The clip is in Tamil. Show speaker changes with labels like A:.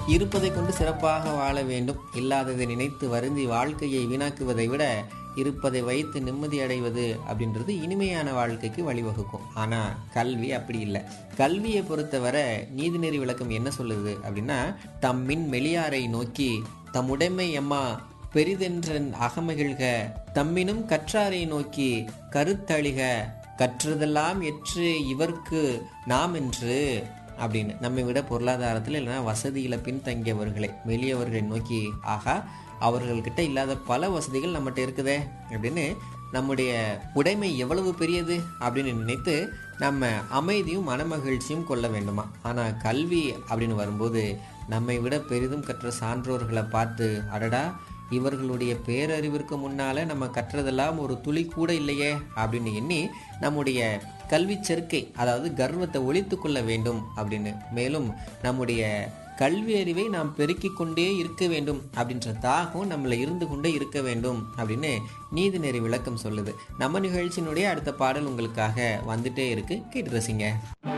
A: இருப்பதை கொண்டு சிறப்பாக வாழ வேண்டும் இல்லாததை நினைத்து வருந்தி வாழ்க்கையை வீணாக்குவதை விட இருப்பதை வைத்து நிம்மதி அடைவது அப்படின்றது இனிமையான வாழ்க்கைக்கு வழிவகுக்கும் ஆனால் கல்வி அப்படி இல்லை கல்வியை பொறுத்தவரை நீதிநெறி விளக்கம் என்ன சொல்லுது அப்படின்னா தம்மின் மெளியாரை நோக்கி தம்முடைமை எம்மா பெரிதென்றன் அகமகிழ்க தம்மினும் கற்றாரை நோக்கி கருத்தழிக கற்றதெல்லாம் எற்று இவர்க்கு நாம் என்று அப்படின்னு நம்மை விட பொருளாதாரத்தில் இல்லைன்னா வசதியில் பின்தங்கியவர்களை மெலியவர்களை நோக்கி ஆகா அவர்கள்கிட்ட இல்லாத பல வசதிகள் நம்மகிட்ட இருக்குதே அப்படின்னு நம்முடைய உடைமை எவ்வளவு பெரியது அப்படின்னு நினைத்து நம்ம அமைதியும் மனமகிழ்ச்சியும் கொள்ள வேண்டுமா ஆனால் கல்வி அப்படின்னு வரும்போது நம்மை விட பெரிதும் கற்ற சான்றோர்களை பார்த்து அடடா இவர்களுடைய பேரறிவிற்கு முன்னால நம்ம கற்றதெல்லாம் ஒரு துளி கூட இல்லையே அப்படின்னு எண்ணி நம்முடைய கல்வி செருக்கை அதாவது கர்வத்தை ஒழித்து கொள்ள வேண்டும் அப்படின்னு மேலும் நம்முடைய கல்வி அறிவை நாம் பெருக்கிக் கொண்டே இருக்க வேண்டும் அப்படின்ற தாகம் நம்மள இருந்து கொண்டே இருக்க வேண்டும் அப்படின்னு நீதிநெறி விளக்கம் சொல்லுது நம்ம நிகழ்ச்சியினுடைய அடுத்த பாடல் உங்களுக்காக வந்துட்டே இருக்கு கேட்டு ரசிங்க